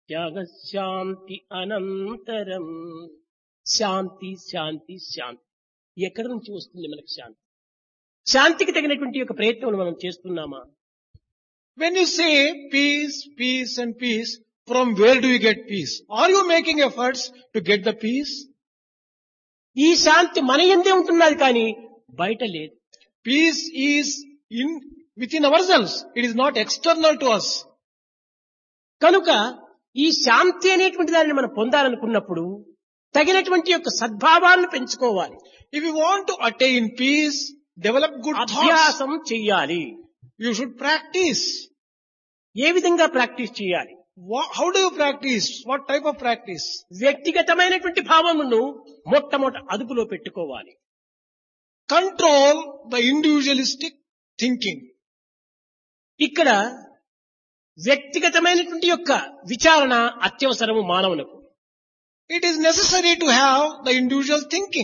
త్యాగశాంతి అనంతరం శాంతి శాంతి శాంతి ఎక్కడి నుంచి వస్తుంది మనకు శాంతి శాంతికి తగినటువంటి యొక్క ప్రయత్నం మనం చేస్తున్నామా When you say peace, peace and peace, from where do you get peace? Are you making efforts to get the peace? ఈ శాంతి మన ఎందే ఉంటున్నది కానీ బయట లేదు Peace is in, within ourselves. It is not external to us. కనుక ఈ శాంతి అనేటువంటి దానిని మనం పొందాలనుకున్నప్పుడు తగినటువంటి యొక్క సద్భావాలను పెంచుకోవాలి If you want to attain peace, develop good thoughts. అభ్యాసం చెయ్యాలి You should practice. ఏ విధంగా ప్రాక్టీస్ చేయాలి Wha- How do you practice? What type of practice? వ్యక్తిగతమైనటువంటి భావమును మొట్టమొదట అదుపులో పెట్టుకోవాలి Control the individualistic thinking. ఇక్కడ వ్యక్తిగతమైనటువంటి యొక్క విచారణ అత్యవసరము మానవులకు It is necessary to have the individual thinking.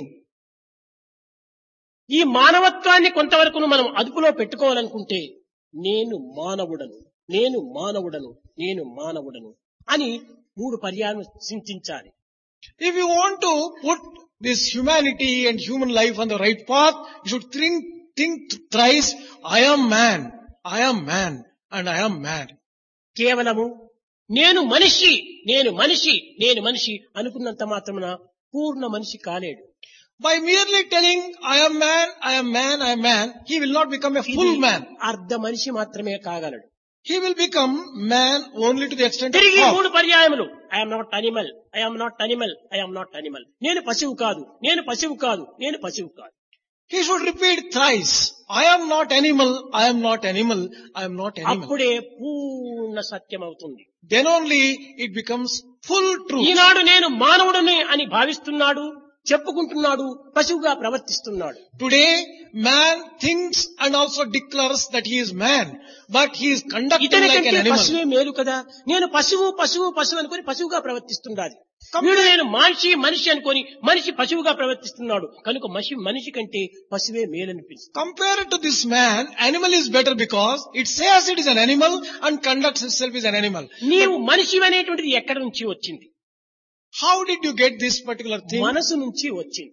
ఈ మానవత్వాన్ని కొంతవరకు మనం అదుపులో పెట్టుకోవాలనుకుంటే నేను మానవుడను నేను మానవుడను నేను మానవుడను అని మూడు పర్యాయం చింతించాలి If you want to put this humanity and human life on the right path, you should think, think thrice, I am man, I am man, and I am man. కేవలము నేను మనిషి నేను మనిషి నేను మనిషి అనుకున్నంత మాత్రమున పూర్ణ మనిషి కాలేడు By merely telling, I am man, I am man, I am man, he will not become a full ఇది man. అర్ధ మనిషి మాత్రమే కాగలడు He will become man only to the extent of తిరిగి half. మూడు పర్యాయములు I'm not animal I'm not animal I'm not animal నేను పశువు కాదు నేను పశువు కాదు నేను పశువు కాదు He should repeat thrice, I am not animal, I am not animal, I am not animal. అప్పుడే పూర్ణ సత్యం అవుతుంది Then only it becomes full truth. ఈనాడు నేను మానవుడని అని భావిస్తున్నాడు చెప్పుకుంటున్నాడు పశువుగా ప్రవర్తిస్తున్నాడు Today, man thinks and also declares that he is man, but he is conducting ఇతని like an కంటే animal. పశువే మేలు కదా నేను పశువు పశువు పశువు అనుకొని పశువుగా ప్రవర్తిస్తుండాలి వీడు నేను మనిషి మనిషి అనుకొని మనిషి పశువుగా ప్రవర్తిస్తున్నాడు కనుక మనిషి మనిషి కంటే పశువే మేలనిపిస్తుంది Compared to this man, animal is better because it says it is an animal and conducts itself as an animal. నీవు మనిషి అనేటువంటిది ఎక్కడి నుంచి వచ్చింది How did you get this particular thing? మనసు నుంచి వచ్చింది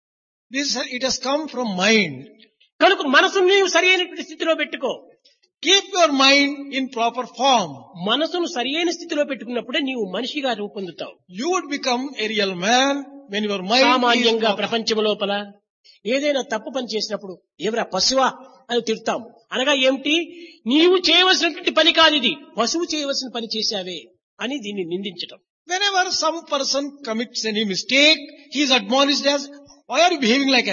This, it has come from mind. కనుక మనసును నీవు సరి అయినటువంటి స్థితిలో పెట్టుకో Keep your mind in proper form. మనసును సరి అయిన స్థితిలో పెట్టుకున్నప్పుడే నీవు మనిషిగా రూపొందుతావు You would become a real man when your mind is సామాన్యంగా proper. ప్రపంచం లోపల ఏదైనా తప్పు పని చేసినప్పుడు ఎవరా పశువా అని తిడతాము అనగా ఏమిటి నీవు చేయవలసినటువంటి పని కాదు ఇది పశువు చేయవలసిన పని చేశావే అని దీన్ని నిందించటం Whenever some person commits any mistake, he is admonished as, why are you behaving like an